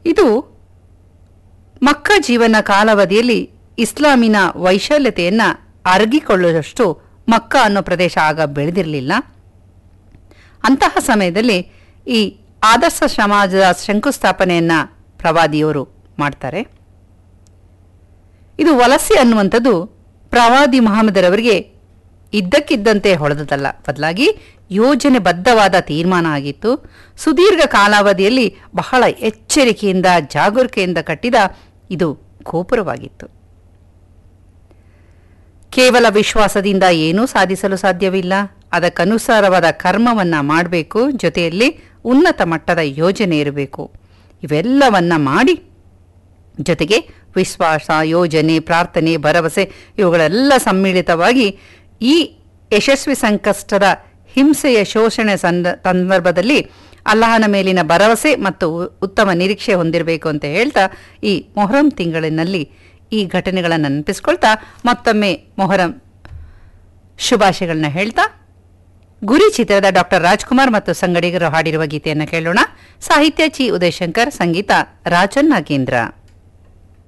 ಇದು ಮಕ್ಕ ಜೀವನ ಕಾಲಾವಧಿಯಲ್ಲಿ ಇಸ್ಲಾಮಿನ ವೈಶಾಲ್ಯತೆಯನ್ನ ಅರಗಿಕೊಳ್ಳುವಷ್ಟು ಮಕ್ಕ ಅನ್ನೋ ಪ್ರದೇಶ ಆಗ ಬೆಳೆದಿರಲಿಲ್ಲ ಅಂತಹ ಸಮಯದಲ್ಲಿ ಈ ಆದರ್ಶ ಸಮಾಜದ ಶಂಕುಸ್ಥಾಪನೆಯನ್ನ ಪ್ರವಾದಿಯವರು ಮಾಡ್ತಾರೆ ಇದು ವಲಸೆ ಅನ್ನುವಂಥದ್ದು ಪ್ರವಾದಿ ಮಹಮ್ಮದರವರಿಗೆ ಇದ್ದಕ್ಕಿದ್ದಂತೆ ಹೊಳೆದದಲ್ಲ ಬದಲಾಗಿ ಯೋಜನೆಬದ್ಧವಾದ ತೀರ್ಮಾನ ಆಗಿತ್ತು ಸುದೀರ್ಘ ಕಾಲಾವಧಿಯಲ್ಲಿ ಬಹಳ ಎಚ್ಚರಿಕೆಯಿಂದ ಜಾಗರೂಕತೆಯಿಂದ ಕಟ್ಟಿದ ಇದು ಗೋಪುರವಾಗಿತ್ತು ಕೇವಲ ವಿಶ್ವಾಸದಿಂದ ಏನೂ ಸಾಧಿಸಲು ಸಾಧ್ಯವಿಲ್ಲ ಅದಕ್ಕನುಸಾರವಾದ ಕರ್ಮವನ್ನ ಮಾಡಬೇಕು ಜೊತೆಯಲ್ಲಿ ಉನ್ನತ ಮಟ್ಟದ ಯೋಜನೆ ಇರಬೇಕು ಇವೆಲ್ಲವನ್ನ ಮಾಡಿ ಜೊತೆಗೆ ವಿಶ್ವಾಸ ಯೋಜನೆ ಪ್ರಾರ್ಥನೆ ಭರವಸೆ ಇವುಗಳೆಲ್ಲ ಸಮ್ಮಿಳಿತವಾಗಿ ಈ ಯಶಸ್ವಿ ಸಂಕಷ್ಟದ ಹಿಂಸೆಯ ಶೋಷಣೆ ಸಂದ ಸಂದರ್ಭದಲ್ಲಿ ಅಲ್ಲಾಹನ ಮೇಲಿನ ಭರವಸೆ ಮತ್ತು ಉ- ಉತ್ತಮ ನಿರೀಕ್ಷೆ ಹೊಂದಿರಬೇಕು ಅಂತ ಹೇಳ್ತಾ ಈ ಮೊಹರಂ ತಿಂಗಳಿನಲ್ಲಿ ಈ ಘಟನೆಗಳನ್ನು ನೆನಪಿಸ್ಕೊಳ್ತಾ ಮತ್ತೊಮ್ಮೆ ಮೊಹರಂ ಶುಭಾಶಯಗಳನ್ನ ಹೇಳ್ತಾ ಗುರಿ ಚಿತ್ರದ ಡಾಕ್ಟರ್ ರಾಜ್ಕುಮಾರ್ ಮತ್ತು ಸಂಗಡಿಗರು ಹಾಡಿರುವ ಗೀತೆಯನ್ನು ಕೇಳೋಣ ಸಾಹಿತ್ಯ ಚಿ ಉದಯಶಂಕರ್ ಸಂಗೀತ ರಾಜನ್ ನಾಗೇಂದ್ರ